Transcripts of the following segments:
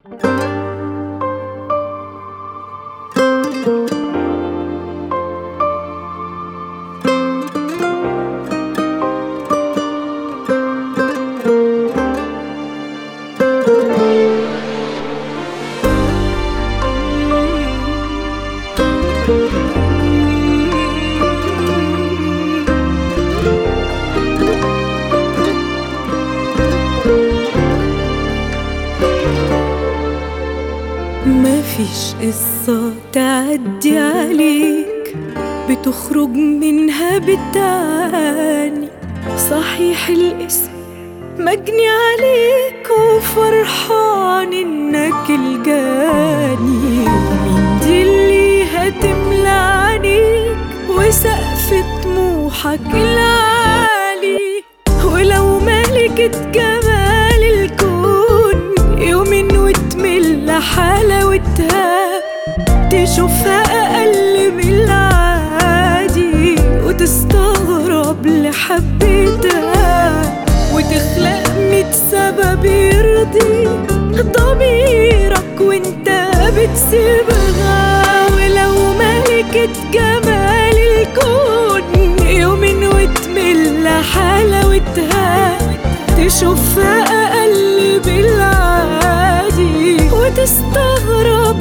مفيش قصة تعدي عليك بتخرج منها بالتاني صحيح الاسم مجني عليك وفرحان انك الجاني ومين دي اللي هتملى عينيك وسقف طموحك العالي ولو ملكة جمال الكون يومين وتمل حلاوتها تشوفها أقل من العادي وتستغرب لحبتها وتخلق ميت سبب يرضي ضميرك وانت بتسيبها ولو ملكة جمال الكون يومين وتمل حلاوتها تشوفها أقل بالعادي وتستغرب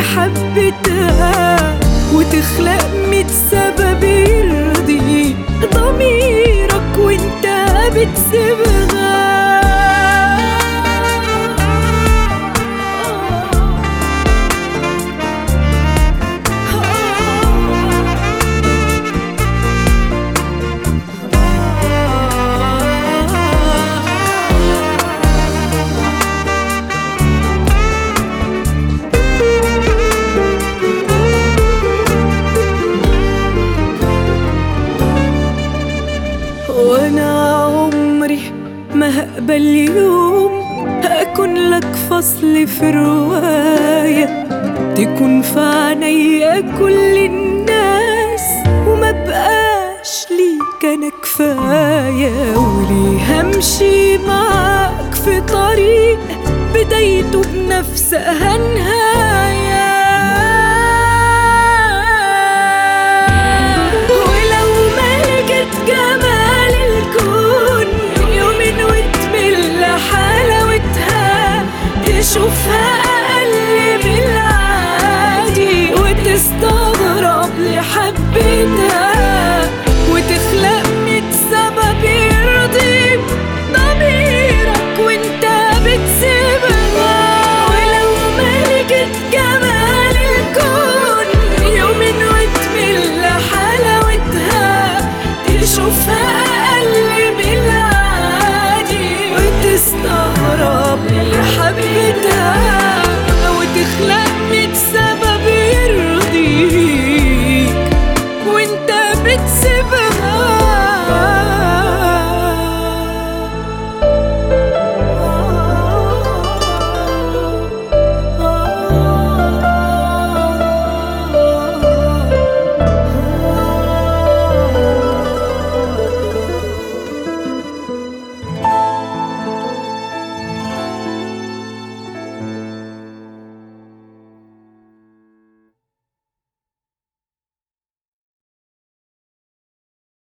لحبتها وتخلق ميت سبب يرضي ضميرك وانت بتسيبها وانا عمري ما هقبل يوم اكون لك فصل في رواية تكون في عينيا كل الناس وما بقاش ليك انا كفاية وليه همشي معاك في طريق بدايته بنفسها نهاية ولو ملكت جمال الكون يومين وتمل حلاوتها تشوفها